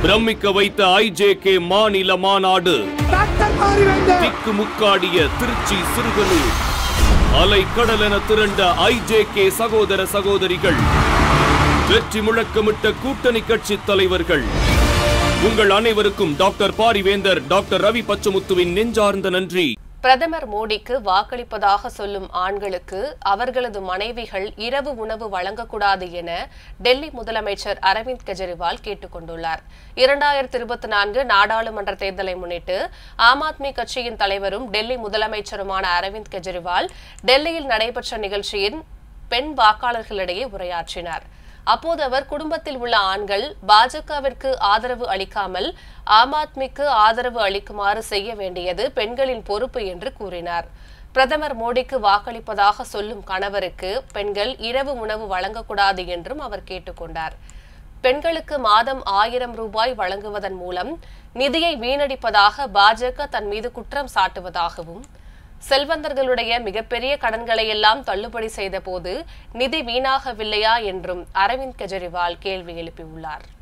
பிரமிக்க வைத்த ஐஜேகே மாநில மாநாடு டாக்டர் பாரிவேந்தர் திக்கு முக்காடிய திருச்சி சிறுகனூர் அலை கடலென திரண்ட ஐஜேகே சகோதர சகோதரிகள் வெற்றி முழக்கமிட்ட கூட்டணி கட்சி தலைவர்கள் உங்கள் அனைவருக்கும் டாக்டர் பாரிவேந்தர் டாக்டர் ரவி பச்சமுத்துவின் நெஞ்சார்ந்த நன்றி பிரதமர் மோடிக்கு வாக்களிப்பதாக சொல்லும் ஆண்களுக்கு அவர்களது மனைவிகள் இரவு உணவு வழங்கக்கூடாது என டெல்லி முதலமைச்சர் அரவிந்த் கெஜ்ரிவால் கேட்டுக் கொண்டுள்ளார் இரண்டாயிரத்தி இருபத்தி நான்கு நாடாளுமன்ற தேர்தலை முன்னிட்டு ஆம் ஆத்மி கட்சியின் தலைவரும் டெல்லி முதலமைச்சருமான அரவிந்த் கெஜ்ரிவால் டெல்லியில் நடைபெற்ற நிகழ்ச்சியின் பெண் வாக்காளர்களிடையே உரையாற்றினார் அப்போது அவர் குடும்பத்தில் உள்ள ஆண்கள் பாஜகவிற்கு ஆதரவு அளிக்காமல் ஆம் ஆத்மிக்கு ஆதரவு அளிக்குமாறு செய்ய வேண்டியது பெண்களின் பொறுப்பு என்று கூறினார் பிரதமர் மோடிக்கு வாக்களிப்பதாக சொல்லும் கணவருக்கு பெண்கள் இரவு உணவு வழங்கக்கூடாது என்றும் அவர் கேட்டுக்கொண்டார் பெண்களுக்கு மாதம் ஆயிரம் ரூபாய் வழங்குவதன் மூலம் நிதியை வீணடிப்பதாக பாஜக தன் மீது குற்றம் சாட்டுவதாகவும் செல்வந்தர்களுடைய மிகப்பெரிய கடன்களை எல்லாம் தள்ளுபடி செய்த போது நிதி வீணாகவில்லையா என்றும் அரவிந்த் கெஜ்ரிவால் கேள்வி எழுப்பியுள்ளார்